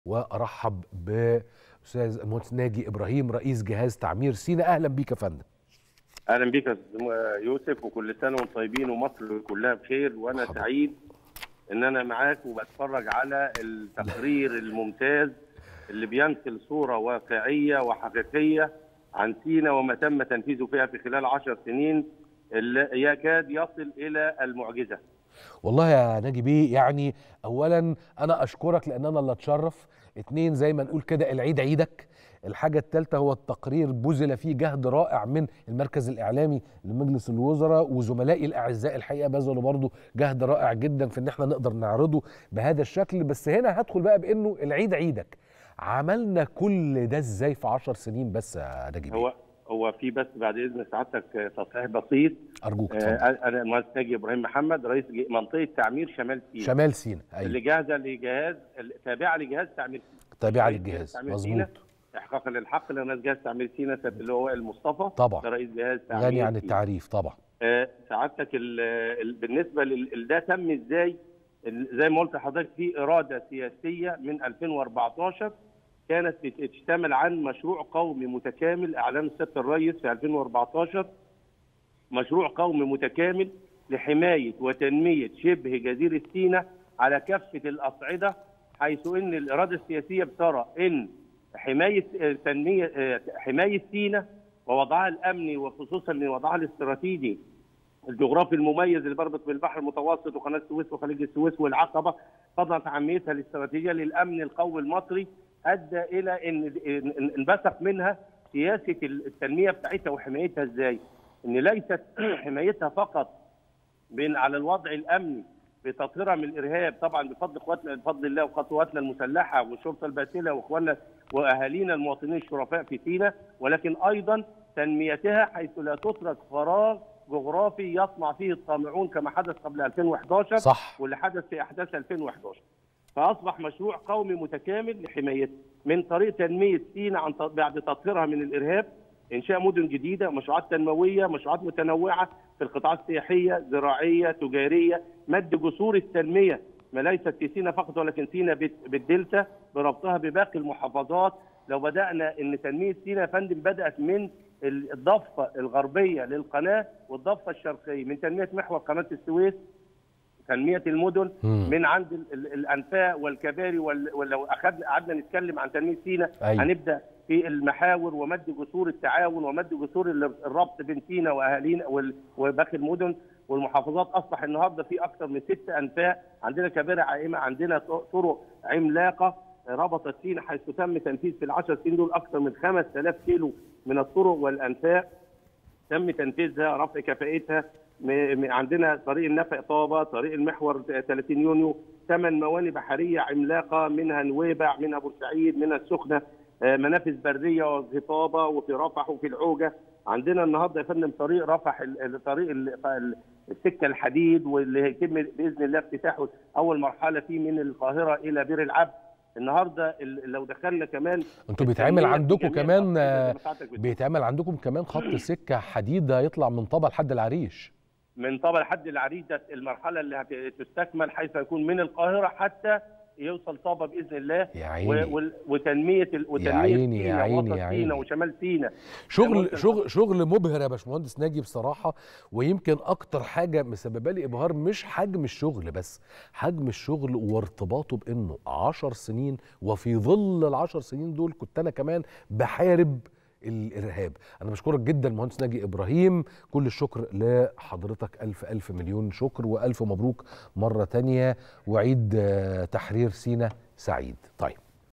وارحب باستاذ المهندس ناجي ابراهيم رئيس جهاز تعمير سينا اهلا بيك يا فندم اهلا بيك يا أستاذ يوسف وكل سنه وانتم طيبين ومصر كلها بخير وانا حاضر. سعيد ان انا معاك وبتفرج على التقرير الممتاز اللي بينقل صوره واقعيه وحقيقيه عن سينا وما تم تنفيذه فيها في خلال عشر سنين اللي يكاد يصل الى المعجزه والله يا ناجي بيه يعني اولا انا اشكرك لان انا اللي اتشرف اتنين زي ما نقول كده العيد عيدك الحاجة الثالثة هو التقرير بذل فيه جهد رائع من المركز الإعلامي لمجلس الوزراء وزملائي الأعزاء الحقيقة بذلوا برضو جهد رائع جدا في إن احنا نقدر نعرضه بهذا الشكل بس هنا هدخل بقى بإنه العيد عيدك عملنا كل ده ازاي في عشر سنين بس يا ناجي بيه هو هو في بس بعد اذن سعادتك تصحيح بسيط أرجوك اتفضل. آه، انا المهندس ناجي ابراهيم محمد رئيس ج- منطقه تعمير شمال سيناء شمال سينا اللي أيوة جاهزه لجهاز تابعه لجهاز تعمير سيناء تابعة رئيس للجهاز تعمير مظبوط سيناء احقاقا للحق لرئيس جهاز تعمير سيناء سيادة اللي هو وائل مصطفى طبعا. ده رئيس جهاز تعمير غني عن سيناء. التعريف طبعا آه، سعادتك ال- ال- بالنسبه لل- ده تم ازاي ال- زي ما قلت لحضرتك في اراده سياسيه من 2014 كانت بتشتمل عن مشروع قومي متكامل اعلان سياده الرئيس في 2014 مشروع قومي متكامل لحمايه وتنميه شبه جزيره سيناء على كافه الاصعده حيث ان الاراده السياسيه بترى ان حمايه آه، تنميه آه، حمايه سيناء ووضعها الامني وخصوصا ان وضعها الاستراتيجي الجغرافي المميز اللي بربط بين البحر المتوسط وقناه السويس وخليج السويس والعقبه فضلا عن اهميتها الاستراتيجيه للامن القومي المصري ادى الى ان إن- انبثق منها سياسه التنميه بتاعتها وحمايتها ازاي؟ ان ليست حمايتها فقط بين على الوضع الامني بتطهيرها من الارهاب طبعا بفضل قواتنا بفضل الله وقواتنا المسلحه والشرطه الباسله واخواننا واهالينا المواطنين الشرفاء في سيناء ولكن ايضا تنميتها حيث لا تترك فراغ جغرافي يطمع فيه الطامعون كما حدث قبل 2011 صح واللي حدث في احداث 2011 فاصبح مشروع قومي متكامل لحمايتها من طريق تنميه سيناء عن بعد تطهيرها من الارهاب انشاء مدن جديده مشروعات تنمويه مشروعات متنوعه في القطاعات السياحيه زراعيه تجاريه مد جسور التنميه ما ليست في سيناء فقط ولكن سيناء بت- بالدلتا بربطها بباقي المحافظات لو بدانا ان تنميه سيناء يا فندم بدات من ال- الضفه الغربيه للقناه والضفه الشرقيه من تنميه محور قناه السويس تنميه المدن مم. من عند ال- ال- الانفاق والكباري وال- ولو اخذنا قعدنا نتكلم عن تنميه سيناء أيوة. هنبدا في المحاور ومد جسور التعاون ومد جسور ال- الربط بين سيناء واهالينا وال- وباقي المدن والمحافظات اصبح النهارده في اكثر من ست انفاق عندنا كباري عائمه عندنا ط- طرق عملاقه ربطت سيناء حيث تم تنفيذ في العشر سنين دول اكثر من 5000 كيلو من الطرق والانفاق تم تنفيذها رفع كفاءتها م- م- عندنا طريق النفق طابه طريق المحور 30 يونيو ثمان موانئ بحريه عملاقه منها نويبع منها بورسعيد منها السخنه آه، منافذ بريه وفي طابه وفي رفح وفي العوجه عندنا النهارده يا فندم طريق رفح ال- ال- طريق ال- ال- السكه الحديد واللي هيتم باذن الله افتتاحه اول مرحله فيه من القاهره الى بير العبد النهارده ال- لو دخلنا كمان انتوا بيتعمل التنمية في عندكم جميع كمان الأقطار آه، زي ما سعادتك بتقول. بيتعمل عندكم كمان خط سكة حديد هيطلع من طابة لحد العريش من طبعا لحد العريش ده المرحله اللي هتستكمل حيث يكون من القاهره حتى يوصل طابه باذن الله يا و- عيني وال- وتنميه ال- وتنميه عيني، يا سيناء عيني، وسط يا عيني. سيناء وشمال سيناء شغل ممكن شغل شغل مبهر يا باشمهندس ناجي بصراحة ويمكن أكتر حاجة مسببة لي إبهار مش حجم الشغل بس حجم الشغل وارتباطه بإنه عشر سنين وفي ظل العشر سنين دول كنت أنا كمان بحارب الإرهاب أنا بشكرك جدا مهندس ناجي إبراهيم كل الشكر لحضرتك ألف ألف مليون شكر وألف مبروك مرة تانية وعيد آه، تحرير سينا سعيد طيب